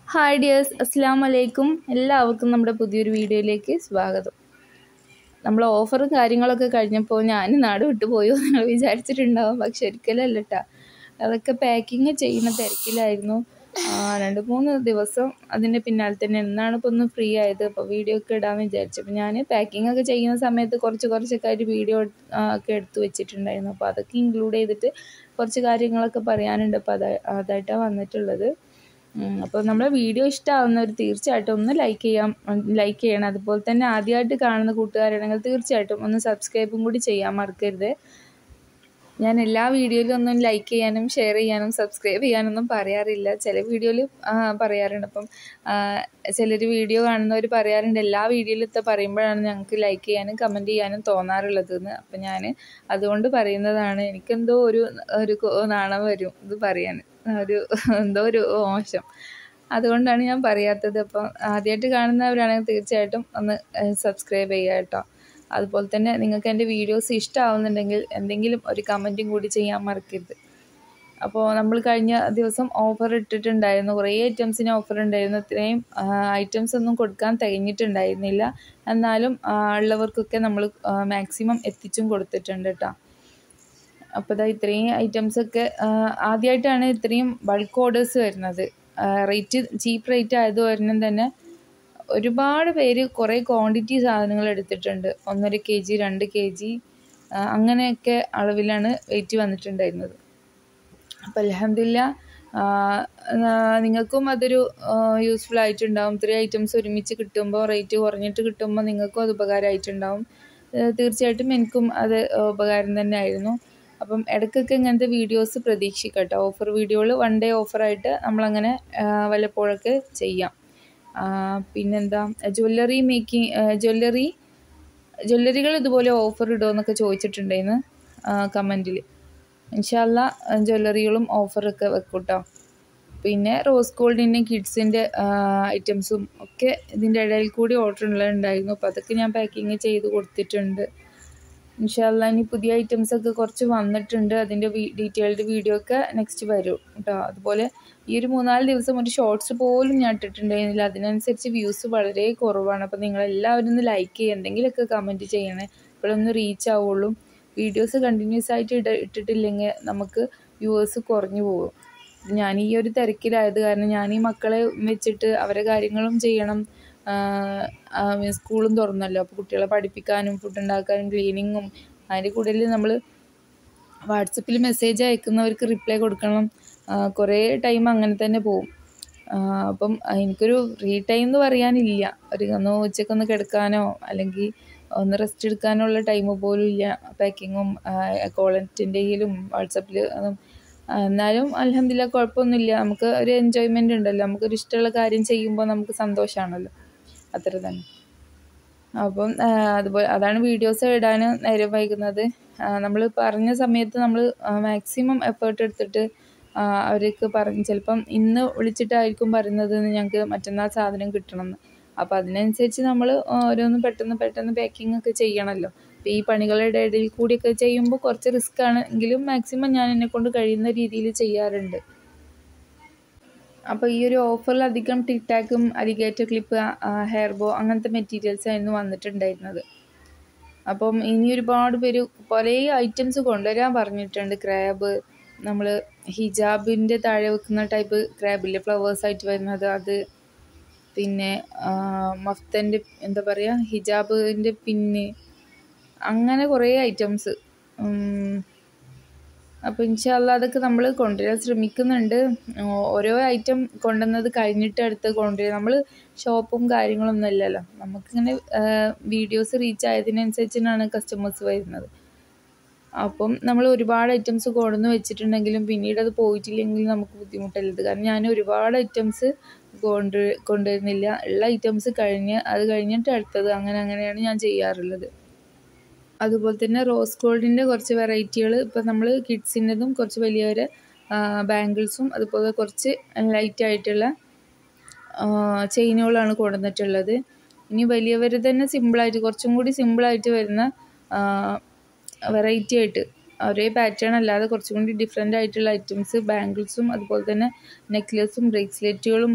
hi dears അസ്സാം വലൈക്കും എല്ലാവർക്കും നമ്മുടെ പുതിയൊരു വീഡിയോയിലേക്ക് സ്വാഗതം നമ്മൾ ഓഫറും കാര്യങ്ങളൊക്കെ കഴിഞ്ഞപ്പോൾ ഞാൻ നാട് വിട്ടു പോയോ നിങ്ങൾ വിചാരിച്ചിട്ടുണ്ടാവും പക്ഷെ ഒരിക്കലല്ല കേട്ടോ അതൊക്കെ പാക്കിങ് ചെയ്യുന്ന തിരക്കിലായിരുന്നു ആ, രണ്ട് മൂന്ന് ദിവസം അതിൻ്റെ പിന്നാലെ തന്നെ എന്നാണ് ഇപ്പോൾ ഒന്ന് ഫ്രീ ആയത് അപ്പോൾ വീഡിയോ ഒക്കെ ഇടാമെന്ന് വിചാരിച്ചു അപ്പോൾ ഞാൻ പാക്കിംഗ് ഒക്കെ ചെയ്യുന്ന സമയത്ത് കുറച്ച് കുറച്ചൊക്കെ ആയിട്ട് വീഡിയോ ഒക്കെ എടുത്ത് വെച്ചിട്ടുണ്ടായിരുന്നു അപ്പോൾ അതൊക്കെ ഇൻക്ലൂഡ് ചെയ്തിട്ട് കുറച്ച് കാര്യങ്ങളൊക്കെ പറയാനുണ്ട് അപ്പോൾ അതാ അതായിട്ടാണ് വന്നിട്ടുള്ളത് ഉം, അപ്പോൾ നമ്മുടെ വീഡിയോ ഇഷ്ടമാവുന്നവർ തീർച്ചയായിട്ടും ഒന്ന് ലൈക്ക് ചെയ്യാം ലൈക്ക് ചെയ്യണം അതുപോലെ തന്നെ ആദ്യമായിട്ട് കാണുന്ന കൂട്ടുകാരാണെങ്കിൽ തീർച്ചയായിട്ടും ഒന്ന് സബ്സ്ക്രൈബും കൂടി ചെയ്യാൻ മറക്കരുത് ഞാൻ എല്ലാ വീഡിയോയിലും ഒന്നും ലൈക്ക് ചെയ്യാനും ഷെയർ ചെയ്യാനും സബ്സ്ക്രൈബ് ചെയ്യാനൊന്നും പറയാറില്ല ചില വീഡിയോയിൽ പറയാറുണ്ട് അപ്പം ചിലർ വീഡിയോ കാണുന്നവർ പറയാറുണ്ട് എല്ലാ വീഡിയോയിലത്തെ പറയുമ്പോഴാണ് ഞങ്ങൾക്ക് ലൈക്ക് ചെയ്യാനും കമൻറ്റ് ചെയ്യാനും തോന്നാറുള്ളത് എന്ന് അപ്പം ഞാൻ അതുകൊണ്ട് പറയുന്നതാണ് എനിക്കെന്തോ ഒരു ഒരു കൊ- നാണം വരും ഇത് പറയാൻ ഒരു എന്തോ ഒരു മോശം അതുകൊണ്ടാണ് ഞാൻ പറയാത്തത് അപ്പം ആദ്യമായിട്ട് കാണുന്നവരാണെങ്കിൽ തീർച്ചയായിട്ടും ഒന്ന് സബ്സ്ക്രൈബ് ചെയ്യുക കേട്ടോ അതുപോലെ തന്നെ നിങ്ങൾക്ക് എൻ്റെ വീഡിയോസ് ഇഷ്ടമാവുന്നുണ്ടെങ്കിൽ എന്തെങ്കിലും ഒരു കമൻറ്റും കൂടി ചെയ്യാൻ മറക്കരുത് അപ്പോൾ നമ്മൾ കഴിഞ്ഞ ദിവസം ഓഫർ ഇട്ടിട്ടുണ്ടായിരുന്നു കുറേ ഐറ്റംസിന് ഓഫർ ഉണ്ടായിരുന്നു ഇത്രയും ഐറ്റംസ് ഒന്നും കൊടുക്കാൻ തികഞ്ഞിട്ടുണ്ടായിരുന്നില്ല എന്നാലും ആ, ഉള്ളവർക്കൊക്കെ നമ്മൾ മാക്സിമം എത്തിച്ചും കൊടുത്തിട്ടുണ്ട് കേട്ടോ അപ്പോൾ ഇതാ ഇത്രയും ഐറ്റംസ് ഒക്കെ ആദ്യമായിട്ടാണ് ഇത്രയും ബൾക്ക് ഓർഡേഴ്സ് വരുന്നത് റേറ്റ് ചീപ്പ് റേറ്റ് ആയത് കാരണം തന്നെ ഒരുപാട് പേര് കുറേ ക്വാണ്ടിറ്റി സാധനങ്ങൾ എടുത്തിട്ടുണ്ട് ഒന്നര കെ ജി രണ്ട് കെ ജി അങ്ങനെയൊക്കെ അളവിലാണ് വെയിറ്റ് വന്നിട്ടുണ്ടായിരുന്നത് അപ്പോൾ അലഹമില്ല നിങ്ങൾക്കും അതൊരു യൂസ്ഫുൾ ആയിട്ടുണ്ടാവും ഇത്രയും ഐറ്റംസ് ഒരുമിച്ച് കിട്ടുമ്പോൾ റേറ്റ് കുറഞ്ഞിട്ട് കിട്ടുമ്പോൾ നിങ്ങൾക്കും അത് ഉപകാരമായിട്ടുണ്ടാവും ആ, തീർച്ചയായിട്ടും എനിക്കും അത് ഉപകാരം തന്നെ ആയിരുന്നു അപ്പം ഇടയ്ക്കൊക്കെ ഇങ്ങനത്തെ വീഡിയോസ് പ്രതീക്ഷിക്കട്ടോ ഓഫർ വീഡിയോകൾ വൺ ഡേ ഓഫറായിട്ട് നമ്മളങ്ങനെ ആ, വല്ലപ്പോഴൊക്കെ ചെയ്യാം ആ, പിന്നെന്താ ജ്വല്ലറി മേക്കിംഗ് ജ്വല്ലറി ജ്വല്ലറികൾ ഇതുപോലെ ഓഫർ ഇടുമെന്നൊക്കെ ചോദിച്ചിട്ടുണ്ടായിരുന്നു കമൻറ്റിൽ ഇൻഷാല്ല ജ്വല്ലറികളും ഓഫറൊക്കെ വെക്കും കേട്ടോ പിന്നെ റോസ് ഗോൾഡിൻ്റെ കിഡ്സിൻ്റെ ഐറ്റംസും ഒക്കെ ഇതിൻ്റെ ഇടയിൽ കൂടി ഓർഡർ ഉണ്ടായിരുന്നു അപ്പോൾ അതൊക്കെ ഞാൻ പാക്കിങ് ചെയ്ത് കൊടുത്തിട്ടുണ്ട് ഇൻഷാല്ല ഇനി പുതിയ ഐറ്റംസ് ഒക്കെ കുറച്ച് വന്നിട്ടുണ്ട് അതിൻ്റെ ഡീറ്റെയിൽഡ് വീഡിയോ ഒക്കെ നെക്സ്റ്റ് വരും കേട്ടോ അതുപോലെ ഈ ഒരു മൂന്നാല് ദിവസം ഒരു ഷോർട്സ് പോലും ഞാൻ ഇട്ടിട്ടുണ്ടായിരുന്നില്ല അതിനനുസരിച്ച് വ്യൂസ് വളരെ കുറവാണ് അപ്പോൾ നിങ്ങളെല്ലാവരും ഒന്ന് ലൈക്ക് ചെയ്യുക എന്തെങ്കിലുമൊക്കെ കമൻറ്റ് ചെയ്യണേ ഇപ്പോഴൊന്ന് റീച്ച് ആവുള്ളൂ വീഡിയോസ് കണ്ടിന്യൂസ് ആയിട്ട് ഇട ഇട്ടിട്ടില്ലെങ്കിൽ നമുക്ക് വ്യൂവേഴ്സ് കുറഞ്ഞു പോകും ഞാൻ ഈ ഒരു തിരക്കിലായത് കാരണം ഞാൻ ഈ മക്കളെ വെച്ചിട്ട് അവരെ കാര്യങ്ങളും ചെയ്യണം സ്കൂളും തുറന്നല്ലോ അപ്പോൾ കുട്ടികളെ പഠിപ്പിക്കാനും ഫുഡ് ഉണ്ടാക്കാനും ക്ലീനിങ്ങും അതിൻ്റെ കൂടുതൽ നമ്മൾ വാട്സപ്പിൽ മെസ്സേജ് അയക്കുന്നവർക്ക് റിപ്ലൈ കൊടുക്കണം ആ, കുറേ ടൈം അങ്ങനെ തന്നെ പോവും ആ, അപ്പം എനിക്കൊരു ഫ്രീ ടൈം എന്ന് പറയാനില്ല ഒരു ഒന്ന് ഉച്ചക്കൊന്ന് കിടക്കാനോ അല്ലെങ്കിൽ ഒന്ന് റെസ്റ്റ് എടുക്കാനോ ഉള്ള ടൈം പോലും ഇല്ല പാക്കിങ്ങും കോളറ്റിൻ്റെയിലും വാട്സപ്പിൽ അതും ആ, എന്നാലും അലഹമില്ല കുഴപ്പമൊന്നുമില്ല നമുക്ക് ഒരു എൻജോയ്മെൻ്റ് ഉണ്ടല്ലോ നമുക്കൊരു ഇഷ്ടമുള്ള കാര്യം ചെയ്യുമ്പോൾ നമുക്ക് സന്തോഷമാണല്ലോ അത്ര തന്നെ അപ്പം ആ, അതുപോലെ അതാണ് വീഡിയോസ് ഇടാൻ നേരം വൈകുന്നത് നമ്മൾ പറഞ്ഞ സമയത്ത് നമ്മൾ മാക്സിമം എഫേർട്ട് എടുത്തിട്ട് ആ, അവർക്ക് പറഞ്ഞ് ചിലപ്പം ഇന്ന് വിളിച്ചിട്ടായിരിക്കും പറയുന്നത് ഞങ്ങൾക്ക് മറ്റന്നാൾ സാധനം കിട്ടണമെന്ന് അപ്പോൾ അതിനനുസരിച്ച് നമ്മൾ ഓരോന്നും പെട്ടെന്ന് പെട്ടെന്ന് പാക്കിംഗ് ഒക്കെ ചെയ്യണമല്ലോ അപ്പോൾ ഈ പണികളുടെ ഇടയിൽ കൂടിയൊക്കെ ചെയ്യുമ്പോൾ കുറച്ച് റിസ്ക് ആണെങ്കിലും മാക്സിമം ഞാൻ എന്നെ കൊണ്ട് കഴിയുന്ന രീതിയിൽ ചെയ്യാറുണ്ട് അപ്പോൾ ഈ ഒരു ഓഫറിൽ അധികം ടിക് ടാക്കും അലിഗേറ്റർ ക്ലിപ്പ് ഹെയർ ബോ അങ്ങനത്തെ മെറ്റീരിയൽസ് ആയിരുന്നു വന്നിട്ടുണ്ടായിരുന്നത് അപ്പം ഇനി ഒരുപാട് പേര് പല ഐറ്റംസ് കൊണ്ടുവരാൻ പറഞ്ഞിട്ടുണ്ട് ക്രാബ് നമ്മൾ ഹിജാബിൻ്റെ താഴെ വെക്കുന്ന ടൈപ്പ് ക്രാബില്ലേ ഫ്ലവേഴ്സ് ആയിട്ട് വരുന്നത് അത് പിന്നെ മഫ്തൻ്റെ എന്താ പറയുക ഹിജാബിൻ്റെ പിന്ന് അങ്ങനെ കുറേ ഐറ്റംസ് അപ്പോൾ ഇൻഷാല്ല അതൊക്കെ നമ്മൾ കൊണ്ടുവരാൻ ശ്രമിക്കുന്നുണ്ട് ഓ- ഓരോ ഐറ്റം കൊണ്ടുവന്നത് കഴിഞ്ഞിട്ട് അടുത്ത് കൊണ്ടുവരിക നമ്മൾ ഷോപ്പും കാര്യങ്ങളൊന്നും അല്ലല്ലോ നമുക്കിങ്ങനെ വീഡിയോസ് റീച്ച് ആയതിനനുസരിച്ചിട്ടാണ് കസ്റ്റമേഴ്സ് വരുന്നത് അപ്പം നമ്മൾ ഒരുപാട് ഐറ്റംസ് കൊണ്ടുവന്ന് വെച്ചിട്ടുണ്ടെങ്കിലും പിന്നീട് അത് പോയിട്ടില്ലെങ്കിൽ നമുക്ക് ബുദ്ധിമുട്ടല്ല ഇത് കാരണം ഞാൻ ഒരുപാട് ഐറ്റംസ് കൊണ്ട് കൊണ്ടുവരുന്നില്ല ഉള്ള ഐറ്റംസ് കഴിഞ്ഞ് അത് കഴിഞ്ഞിട്ട് അടുത്തത് അങ്ങനെ അങ്ങനെയാണ് ഞാൻ ചെയ്യാറുള്ളത് അതുപോലെ തന്നെ റോസ് ഗോൾഡിൻ്റെ കുറച്ച് വെറൈറ്റികൾ ഇപ്പോൾ നമ്മൾ കിഡ്സിൻ്റെതും കുറച്ച് വലിയവരെ ബാംഗിൾസും അതുപോലെ കുറച്ച് ലൈറ്റ് ആയിട്ടുള്ള ചെയിനുകളാണ് കൊണ്ടുവന്നിട്ടുള്ളത് ഇനി വലിയവർ തന്നെ സിമ്പിളായിട്ട് കുറച്ചും കൂടി സിമ്പിളായിട്ട് വരുന്ന വെറൈറ്റി ആയിട്ട് ഒരേ പാറ്റേൺ അല്ലാതെ കുറച്ചും കൂടി ഡിഫറെൻ്റ് ആയിട്ടുള്ള ഐറ്റംസ് ബാംഗിൾസും അതുപോലെ തന്നെ നെക്ലേസും ബ്രേസ്ലെറ്റുകളും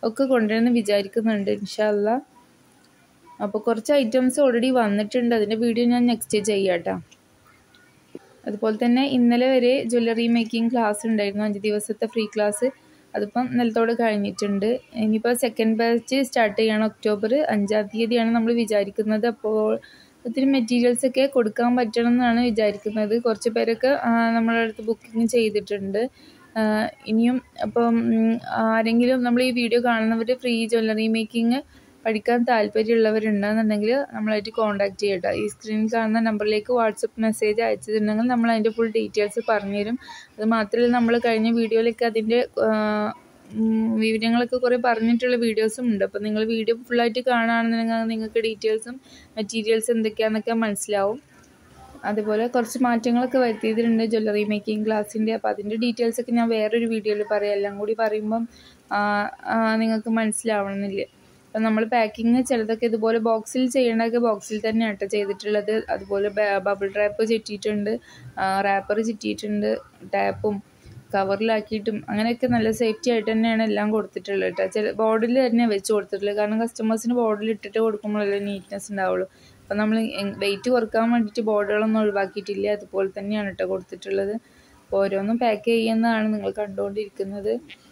ഒക്കെ കൊണ്ടുവരുമെന്ന് വിചാരിക്കുന്നുണ്ട് ഇൻഷാല്ല അപ്പോൾ കുറച്ച് ഐറ്റംസ് ഓൾറെഡി വന്നിട്ടുണ്ട് അതിൻ്റെ വീഡിയോ ഞാൻ നെക്സ്റ്റ് ചെയ്യാം കേട്ടോ അതുപോലെ തന്നെ ഇന്നലെ വരെ ജ്വല്ലറി മേക്കിംഗ് ക്ലാസ് ഉണ്ടായിരുന്നു അഞ്ച് ദിവസത്തെ ഫ്രീ ക്ലാസ് അതിപ്പം നിലത്തോട് കഴിഞ്ഞിട്ടുണ്ട് ഇനിയിപ്പോൾ സെക്കൻഡ് ബാച്ച് സ്റ്റാർട്ട് ചെയ്യണം ഒക്ടോബർ അഞ്ചാം തീയതിയാണ് നമ്മൾ വിചാരിക്കുന്നത് അപ്പോൾ ഒത്തിരി മെറ്റീരിയൽസ് ഒക്കെ കൊടുക്കാൻ പറ്റണം എന്നാണ് വിചാരിക്കുന്നത് കുറച്ച് പേരൊക്കെ നമ്മളെ അടുത്ത് ബുക്കിംഗ് ചെയ്തിട്ടുണ്ട് ഇനിയും അപ്പം ആരെങ്കിലും നമ്മൾ ഈ വീഡിയോ കാണുന്നവർ ഫ്രീ ജ്വല്ലറി മേക്കിംഗ് പഠിക്കാൻ താല്പര്യമുള്ളവരുണ്ടെന്നുണ്ടെങ്കിൽ നമ്മളായിട്ട് കോൺടാക്ട് ചെയ്യട്ടോ ഈ സ്ക്രീനിൽ കാണുന്ന നമ്പറിലേക്ക് വാട്സപ്പ് മെസ്സേജ് അയച്ചിട്ടുണ്ടെങ്കിൽ നമ്മൾ അതിൻ്റെ ഫുൾ ഡീറ്റെയിൽസ് പറഞ്ഞുതരും അത് മാത്രമല്ല നമ്മൾ കഴിഞ്ഞ വീഡിയോയിലൊക്കെ അതിൻ്റെ വിവരങ്ങളൊക്കെ കുറേ പറഞ്ഞിട്ടുള്ള വീഡിയോസും ഉണ്ട് അപ്പോൾ നിങ്ങൾ വീഡിയോ ഫുള്ളായിട്ട് കാണുകയാണെന്നുണ്ടെങ്കിൽ നിങ്ങൾക്ക് ഡീറ്റെയിൽസും മെറ്റീരിയൽസ് എന്തൊക്കെയാണെന്നൊക്കെ മനസ്സിലാവും അതുപോലെ കുറച്ച് മാറ്റങ്ങളൊക്കെ വരുത്തിയിട്ടുണ്ട് ജ്വല്ലറി മേക്കിംഗ് ക്ലാസ്സിൻ്റെ അപ്പോൾ അതിൻ്റെ ഡീറ്റെയിൽസ് ഒക്കെ ഞാൻ വേറൊരു വീഡിയോയിൽ പറയാം എല്ലാം കൂടി പറയുമ്പം നിങ്ങൾക്ക് മനസ്സിലാവണമെന്നില്ല അപ്പം നമ്മൾ പാക്കിങ് ചിലതൊക്കെ ഇതുപോലെ ബോക്സിൽ ചെയ്യേണ്ടതൊക്കെ ബോക്സിൽ തന്നെയാണ് കേട്ടോ ചെയ്തിട്ടുള്ളത് അതുപോലെ ബബിൾ റാപ്പ് ചുറ്റിയിട്ടുണ്ട് റാപ്പർ ചുറ്റിയിട്ടുണ്ട് ടാപ്പും കവറിലാക്കിയിട്ടും അങ്ങനെയൊക്കെ നല്ല സേഫ്റ്റി ആയിട്ട് തന്നെയാണ് എല്ലാം കൊടുത്തിട്ടുള്ളത് കേട്ടോ ചില ബോർഡിൽ തന്നെ വെച്ച് കൊടുത്തിട്ടുള്ളത് കാരണം കസ്റ്റമേഴ്സിന് ബോർഡിൽ ഇട്ടിട്ട് കൊടുക്കുമ്പോഴല്ലേ നീറ്റ്നെസ് ഉണ്ടാവുള്ളൂ അപ്പം നമ്മൾ വെയിറ്റ് കുറക്കാൻ വേണ്ടിയിട്ട് ബോർഡുകളൊന്നും ഒഴിവാക്കിയിട്ടില്ല അതുപോലെ തന്നെയാണ് കേട്ടോ കൊടുത്തിട്ടുള്ളത് അപ്പോൾ ഓരോന്നും പാക്ക് ചെയ്യുന്നതാണ് നിങ്ങൾ കണ്ടുകൊണ്ടിരിക്കുന്നത്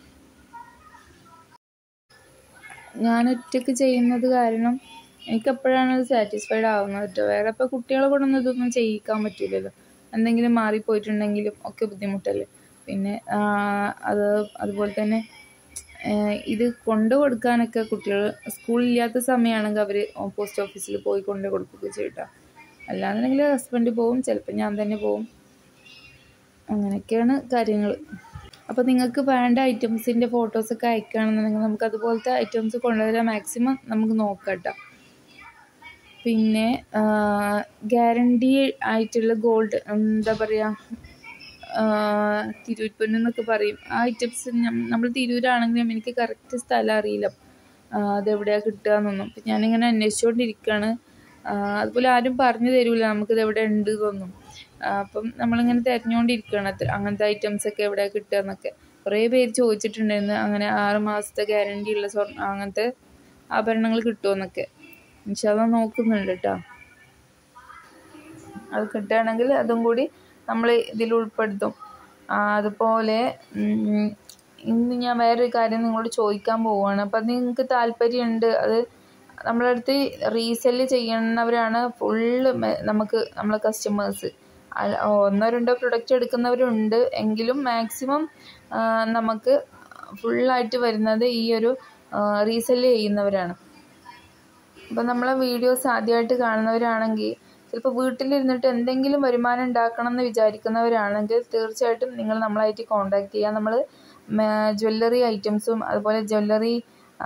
ഞാൻ ഒറ്റയ്ക്ക് ചെയ്യുന്നത് കാരണം എനിക്ക് എപ്പോഴാണ് അത് സാറ്റിസ്ഫൈഡ് ആവുന്നത് കേട്ടോ വേറെ ഇപ്പോൾ കുട്ടികളെ കൂടെ ഒന്നും ഇതൊന്നും ചെയ്യിക്കാൻ പറ്റില്ലല്ലോ എന്തെങ്കിലും മാറിപ്പോയിട്ടുണ്ടെങ്കിലും ഒക്കെ ബുദ്ധിമുട്ടല്ലേ പിന്നെ അത് അതുപോലെ തന്നെ ഇത് കൊണ്ടു കൊടുക്കാനൊക്കെ കുട്ടികൾ സ്കൂളില്ലാത്ത സമയമാണെങ്കിൽ അവർ പോസ്റ്റ് ഓഫീസിൽ പോയി കൊണ്ടു കൊടുക്കുകയൊക്കെ ചെയ്യട്ടോ അല്ലാന്നുണ്ടെങ്കിൽ ഹസ്ബൻഡ് പോവും ചിലപ്പോൾ ഞാൻ തന്നെ പോവും അങ്ങനെയൊക്കെയാണ് കാര്യങ്ങൾ അപ്പോൾ നിങ്ങൾക്ക് വേണ്ട ഐറ്റംസിൻ്റെ ഫോട്ടോസൊക്കെ അയക്കുകയാണെന്നുണ്ടെങ്കിൽ നമുക്ക് അതുപോലത്തെ ഐറ്റംസ് കൊണ്ടുവരാൻ മാക്സിമം നമുക്ക് നോക്കാം കേട്ടോ പിന്നെ ഗ്യാരണ്ടി ആയിട്ടുള്ള ഗോൾഡ് എന്താ പറയുക തിരൂർപ്പൊന്ന് എന്നൊക്കെ പറയും ആ ഐറ്റംസ് നമ്മൾ തിരൂരാണെങ്കിലും എനിക്ക് കറക്റ്റ് സ്ഥലം അറിയില്ല അതെവിടെയാണ് കിട്ടുക എന്നൊന്നും അപ്പം ഞാനിങ്ങനെ അന്വേഷിച്ചുകൊണ്ടിരിക്കുകയാണ് അതുപോലെ ആരും പറഞ്ഞു തരില്ല നമുക്കിത് എവിടെ ഉണ്ട് എന്നൊന്നും അപ്പം നമ്മളിങ്ങനെ തിരഞ്ഞുകൊണ്ടിരിക്കുകയാണ് അങ്ങനത്തെ ഐറ്റംസ് ഒക്കെ എവിടെ കിട്ടുക എന്നൊക്കെ കുറേ പേര് ചോദിച്ചിട്ടുണ്ടായിരുന്നു അങ്ങനെ ആറ് മാസത്തെ ഗ്യാരണ്ടി ഉള്ള സ്വർണ്ണ അങ്ങനത്തെ ആഭരണങ്ങൾ കിട്ടുമെന്നൊക്കെ ഇൻഷാല്ല നോക്കുന്നുണ്ട് കേട്ടോ അത് കിട്ടുകയാണെങ്കിൽ അതും കൂടി നമ്മൾ ഇതിൽ ഉൾപ്പെടുത്തും അതുപോലെ ഇന്ന് ഞാൻ വേറൊരു കാര്യം നിങ്ങളോട് ചോദിക്കാൻ പോവുകയാണ് അപ്പം നിങ്ങൾക്ക് താല്പര്യമുണ്ട് അത് നമ്മളെ അടുത്ത് റീസെല് ചെയ്യുന്നവരാണ് ഫുള്ള് നമുക്ക് നമ്മളെ കസ്റ്റമേഴ്സ് ഒന്നോ രണ്ടോ പ്രൊഡക്റ്റ് എടുക്കുന്നവരുണ്ട് എങ്കിലും മാക്സിമം നമുക്ക് ഫുള്ളായിട്ട് വരുന്നത് ഈ ഒരു റീസെല് ചെയ്യുന്നവരാണ് അപ്പം നമ്മളെ വീഡിയോസ് ആദ്യമായിട്ട് കാണുന്നവരാണെങ്കിൽ ചിലപ്പോൾ വീട്ടിലിരുന്നിട്ട് എന്തെങ്കിലും വരുമാനം ഉണ്ടാക്കണം എന്ന് വിചാരിക്കുന്നവരാണെങ്കിൽ തീർച്ചയായിട്ടും നിങ്ങൾ നമ്മളായിട്ട് കോണ്ടാക്ട് ചെയ്യുക നമ്മൾ ജ്വല്ലറി ഐറ്റംസും അതുപോലെ ജ്വല്ലറി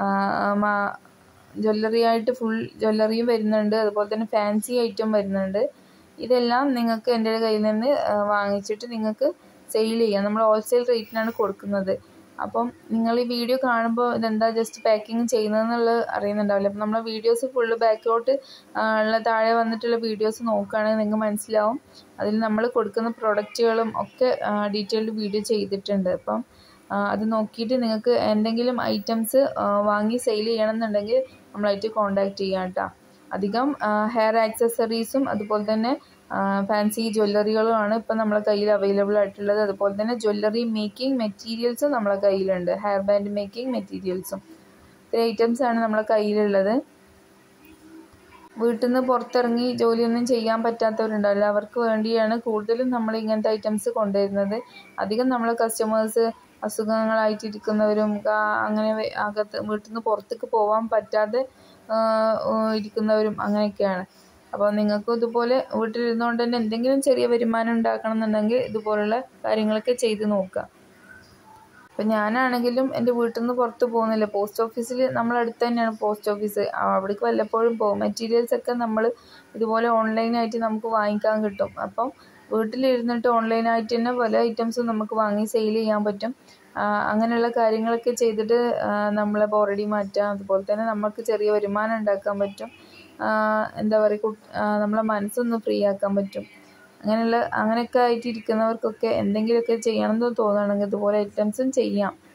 ജ്വല്ലറി ആയിട്ട് ഫുൾ ജ്വല്ലറിയും വരുന്നുണ്ട് അതുപോലെ തന്നെ ഫാൻസി ഐറ്റം വരുന്നുണ്ട് ഇതെല്ലാം നിങ്ങൾക്ക് എൻ്റെ കയ്യിൽ നിന്ന് വാങ്ങിച്ചിട്ട് നിങ്ങൾക്ക് സെയിൽ ചെയ്യാം നമ്മൾ ഹോൾസെയിൽ റേറ്റിനാണ് കൊടുക്കുന്നത് അപ്പം നിങ്ങൾ ഈ വീഡിയോ കാണുമ്പോൾ ഇതെന്താ ജസ്റ്റ് പാക്കിങ് ചെയ്യുന്നതെന്നുള്ളത് അറിയുന്നുണ്ടാവില്ല അപ്പം നമ്മളെ വീഡിയോസ് ഫുള്ള് ബാക്കിലോട്ട് ഉള്ള താഴെ വന്നിട്ടുള്ള വീഡിയോസ് നോക്കുകയാണെങ്കിൽ നിങ്ങൾക്ക് മനസ്സിലാവും അതിൽ നമ്മൾ കൊടുക്കുന്ന പ്രൊഡക്റ്റുകളും ഒക്കെ ഡീറ്റെയിൽഡ് വീഡിയോ ചെയ്തിട്ടുണ്ട് അപ്പം അത് നോക്കിയിട്ട് നിങ്ങൾക്ക് എന്തെങ്കിലും ഐറ്റംസ് വാങ്ങി സെയിൽ ചെയ്യണമെന്നുണ്ടെങ്കിൽ നമ്മളായിട്ട് കോണ്ടാക്ട് ചെയ്യാം കേട്ടോ അധികം ഹെയർ ആക്സസറീസും അതുപോലെ തന്നെ ഫാൻസി ജ്വല്ലറികളുമാണ് ഇപ്പം നമ്മളെ കയ്യിൽ അവൈലബിൾ ആയിട്ടുള്ളത് അതുപോലെ തന്നെ ജ്വല്ലറി മേക്കിംഗ് മെറ്റീരിയൽസും നമ്മളെ കയ്യിലുണ്ട് ഹെയർ ബാൻഡ് മേക്കിംഗ് മെറ്റീരിയൽസും ഇത്ര ഐറ്റംസ് ആണ് നമ്മളെ കയ്യിലുള്ളത് വീട്ടിൽ നിന്ന് പുറത്തിറങ്ങി ജോലിയൊന്നും ചെയ്യാൻ പറ്റാത്തവരുണ്ടാവില്ല അവർക്ക് വേണ്ടിയാണ് കൂടുതലും നമ്മൾ ഇങ്ങനത്തെ ഐറ്റംസ് കൊണ്ടുവരുന്നത് അധികം നമ്മളെ കസ്റ്റമേഴ്സ് അസുഖങ്ങളായിട്ടിരിക്കുന്നവരും അങ്ങനെ അകത്ത് വീട്ടിൽ നിന്ന് പുറത്തേക്ക് പോകാൻ പറ്റാതെ ഇരിക്കുന്നവരും അങ്ങനെയൊക്കെയാണ് അപ്പോൾ നിങ്ങൾക്കും ഇതുപോലെ വീട്ടിലിരുന്നുകൊണ്ട് തന്നെ എന്തെങ്കിലും ചെറിയ വരുമാനം ഉണ്ടാക്കണം എന്നുണ്ടെങ്കിൽ ഇതുപോലുള്ള കാര്യങ്ങളൊക്കെ ചെയ്ത് നോക്കുക അപ്പം ഞാനാണെങ്കിലും എൻ്റെ വീട്ടിൽ നിന്ന് പുറത്ത് പോകുന്നില്ല പോസ്റ്റ് ഓഫീസിൽ നമ്മളടുത്ത് തന്നെയാണ് പോസ്റ്റ് ഓഫീസ് അവിടേക്ക് വല്ലപ്പോഴും പോകും മെറ്റീരിയൽസ് ഒക്കെ നമ്മൾ ഇതുപോലെ ഓൺലൈനായിട്ട് നമുക്ക് വാങ്ങിക്കാൻ കിട്ടും അപ്പം വീട്ടിലിരുന്നിട്ട് ഓൺലൈനായിട്ട് തന്നെ പല ഐറ്റംസും നമുക്ക് വാങ്ങി സെയിൽ ചെയ്യാൻ പറ്റും അങ്ങനെയുള്ള കാര്യങ്ങളൊക്കെ ചെയ്തിട്ട് നമ്മളെ ബോറടി മാറ്റാം അതുപോലെ തന്നെ നമുക്ക് ചെറിയ വരുമാനം ഉണ്ടാക്കാൻ പറ്റും എന്താ പറയുക നമ്മളെ മനസ്സൊന്ന് ഫ്രീ ആക്കാൻ പറ്റും അങ്ങനെയുള്ള അങ്ങനെയൊക്കെ ആയിട്ട് ഇരിക്കുന്നവർക്കൊക്കെ എന്തെങ്കിലുമൊക്കെ ചെയ്യണമെന്ന് തോന്നുകയാണെങ്കിൽ ഇതുപോലെ ഐറ്റംസും ചെയ്യാം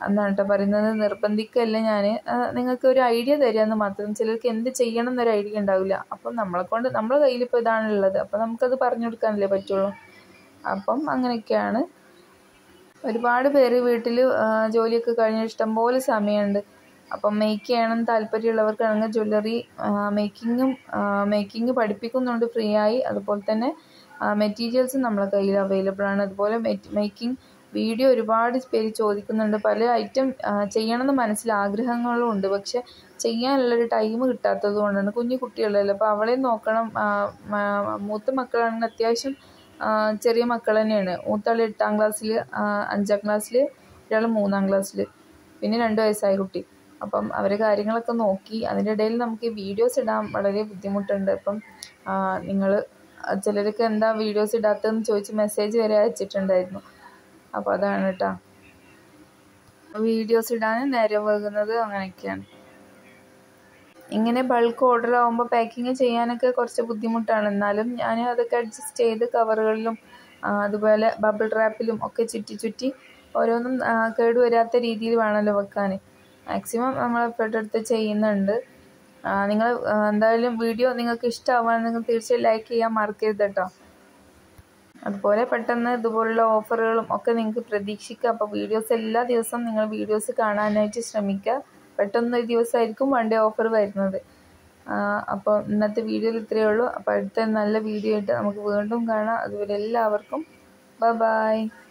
എന്നാണ് കേട്ടോ പറയുന്നത് നിർബന്ധിക്കല്ല ഞാൻ നിങ്ങൾക്ക് ഒരു ഐഡിയ തരാമെന്ന് മാത്രം ചിലർക്ക് എന്ത് ചെയ്യണം എന്നൊരു ഐഡിയ ഉണ്ടാവില്ല അപ്പം നമ്മളെ കൊണ്ട് നമ്മളെ കയ്യിൽ ഇപ്പോൾ ഇതാണുള്ളത് അപ്പം നമുക്കത് പറഞ്ഞു കൊടുക്കാനല്ലേ പറ്റുള്ളൂ അപ്പം അങ്ങനെയൊക്കെയാണ് ഒരുപാട് പേര് വീട്ടിൽ ജോലിയൊക്കെ കഴിഞ്ഞ് ഇഷ്ടംപോലെ സമയമുണ്ട് അപ്പം മേക്ക് ചെയ്യണം താല്പര്യമുള്ളവർക്കാണെങ്കിൽ ജ്വല്ലറി മേക്കിങ്ങും മേക്കിംഗ് പഠിപ്പിക്കുന്നുണ്ട് ഫ്രീ ആയി അതുപോലെ തന്നെ മെറ്റീരിയൽസും നമ്മളെ കയ്യിൽ അവൈലബിൾ ആണ് അതുപോലെ മേക്കിംഗ് വീഡിയോ ഒരുപാട് പേര് ചോദിക്കുന്നുണ്ട് പല ഐറ്റം ചെയ്യണമെന്ന് മനസ്സിൽ ആഗ്രഹങ്ങളും ഉണ്ട് പക്ഷെ ചെയ്യാനുള്ളൊരു ടൈം കിട്ടാത്തത് കൊണ്ടാണ് കുഞ്ഞു കുട്ടികളല്ലേ അപ്പോൾ അവളെ നോക്കണം മൂത്ത മക്കളാണെങ്കിൽ അത്യാവശ്യം ചെറിയ മക്കൾ തന്നെയാണ് മൂത്താൾ എട്ടാം ക്ലാസ്സിൽ അഞ്ചാം ക്ലാസ്സിൽ ഒരാൾ മൂന്നാം ക്ലാസ്സിൽ പിന്നെ രണ്ട് വയസ്സായ കുട്ടി അപ്പം അവരെ കാര്യങ്ങളൊക്കെ നോക്കി അതിൻ്റെ ഇടയിൽ നമുക്ക് ഈ വീഡിയോസ് ഇടാൻ വളരെ ബുദ്ധിമുട്ടുണ്ട് അപ്പം നിങ്ങൾ ചിലരൊക്കെ എന്താ വീഡിയോസ് ഇടാത്തതെന്ന് ചോദിച്ച് മെസ്സേജ് വരെ അയച്ചിട്ടുണ്ടായിരുന്നു അപ്പോൾ അതാണ് കേട്ടോ വീഡിയോസ് ഇടാൻ നേരം വൈകുന്നത് അങ്ങനെയൊക്കെയാണ് ഇങ്ങനെ ബൾക്ക് ഓർഡർ ആകുമ്പോൾ പാക്കിങ് ചെയ്യാനൊക്കെ കുറച്ച് ബുദ്ധിമുട്ടാണ് എന്നാലും ഞാൻ അതൊക്കെ അഡ്ജസ്റ്റ് ചെയ്ത് കവറുകളിലും അതുപോലെ ബബിൾ റാപ്പിലും ഒക്കെ ചുറ്റി ചുറ്റി ഓരോന്നും കേടുവരാത്ത രീതിയിൽ വേണമല്ലോ വെക്കാൻ മാക്സിമം നമ്മൾ എഫേർട്ട് എടുത്ത് ചെയ്യുന്നുണ്ട് നിങ്ങൾ എന്തായാലും വീഡിയോ നിങ്ങൾക്ക് ഇഷ്ടമാവുകയാണെങ്കിൽ തീർച്ചയായും ലൈക്ക് ചെയ്യാൻ മറക്കരുത് കേട്ടോ അതുപോലെ പെട്ടെന്ന് ഇതുപോലുള്ള ഓഫറുകളും ഒക്കെ നിങ്ങൾക്ക് പ്രതീക്ഷിക്കാം അപ്പോൾ വീഡിയോസ് എല്ലാ ദിവസവും നിങ്ങൾ വീഡിയോസ് കാണാനായിട്ട് ശ്രമിക്കുക പെട്ടെന്ന് ഒരു ദിവസമായിരിക്കും വൺ ഡേ ഓഫർ വരുന്നത് അപ്പോൾ ഇന്നത്തെ വീഡിയോയിൽ ഇത്രയേ ഉള്ളൂ അപ്പോൾ അടുത്ത നല്ല വീഡിയോ ആയിട്ട് നമുക്ക് വീണ്ടും കാണാം അതുപോലെ എല്ലാവർക്കും ബൈ ബൈ